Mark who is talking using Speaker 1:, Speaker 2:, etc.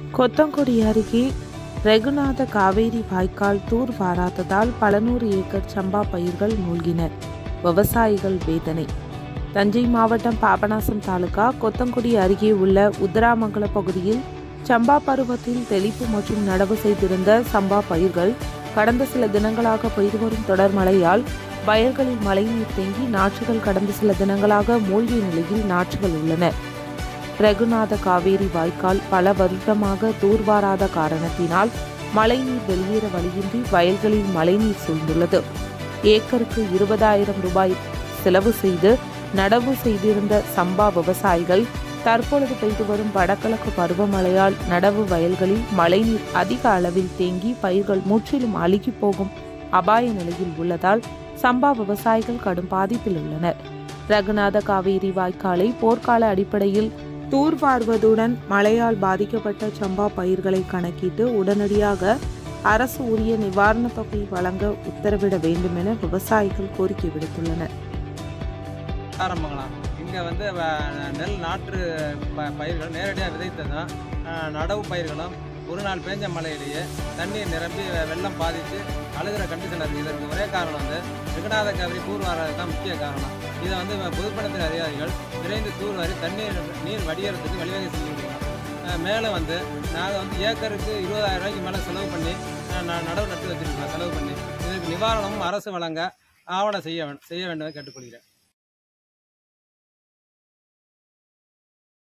Speaker 1: கொத்தங்குடி அருகே ரெகுநாத காவேரி வாய்க்கால் தூர் வாராததால் பல நூறு ஏக்கர் சம்பா பயிர்கள் மூழ்கின விவசாயிகள் வேதனை தஞ்சை மாவட்டம் பாபநாசம் தாலுகா கொத்தங்குடி அருகே உள்ள உத்தராமங்கல பகுதியில் சம்பா பருவத்தில் தெளிப்பு மற்றும் நடவு செய்திருந்த சம்பா பயிர்கள் கடந்த சில தினங்களாக பெய்து வரும் தொடர் மழையால் வயல்களில் மழைநீர் தேங்கி நாற்றுகள் கடந்த சில தினங்களாக மூழ்கிய நிலையில் நாற்றுகள் உள்ளன ரகுநாத காவேரி வாய்க்கால் பல வருடமாக தூர்வாராத காரணத்தினால் மழைநீர் வெளியேற வழியின்றி வயல்களில் மழைநீர் சூழ்ந்துள்ளது ஏக்கருக்கு இருபதாயிரம் ரூபாய் செலவு செய்து நடவு செய்திருந்த சம்பா விவசாயிகள் தற்பொழுது பெய்து வரும் வடகிழக்கு பருவமழையால் நடவு வயல்களில் மழைநீர் அதிக அளவில் தேங்கி பயிர்கள் முற்றிலும் அழுகி போகும் அபாய நிலையில் உள்ளதால் சம்பா விவசாயிகள் கடும் பாதிப்பில் உள்ளனர் ரகுநாத காவேரி வாய்க்காலை போர்க்கால அடிப்படையில் தூர்வாருவதுடன் மழையால் பாதிக்கப்பட்ட சம்பா பயிர்களை கணக்கிட்டு உடனடியாக அரசு உரிய நிவாரணத் தொகை வழங்க உத்தரவிட வேண்டும் என விவசாயிகள் கோரிக்கை விடுத்துள்ளனர்
Speaker 2: ஆரம்பங்களாம் இங்கே வந்து வ- நெல் நாற்று ப பயிர்கள் நேரடியாக விதைத்ததும் அஹ், நடவு பயிர்களும் ஒரு நாள் பேஞ்ச மழையிலேயே தண்ணீர் நிரம்பி வெ- வெள்ளம் பாதித்து அழுகிற கண்டிஷன் இருக்குது இதற்கு ஒரே காரணம் வந்து வெகுநாத காவிரி தூர்வாரது தான் முக்கிய காரணம் இதை வந்து வ- பொதுப்பணித்துறை அதிகாரிகள் விரைந்து தூர்வாரி தண்ணீர் நீர் வடியறதுக்கு வழிவகை செஞ்சு கொடுக்கணும் அஹ், மேலும் வந்து நாங்கள் வந்து ஏக்கருக்கு இருபதாயிரம் ரூபாய்க்கு மேலே செலவு பண்ணி அஹ், ந- நடவு நட்டு வச்சிருக்கோம் செலவு பண்ணி இதற்கு நிவாரணமும் அரசு வழங்க ஆவணம் செய்ய வேண்டும் செய்ய வேண்டும் என கேட்டுக்கொள்கிறேன்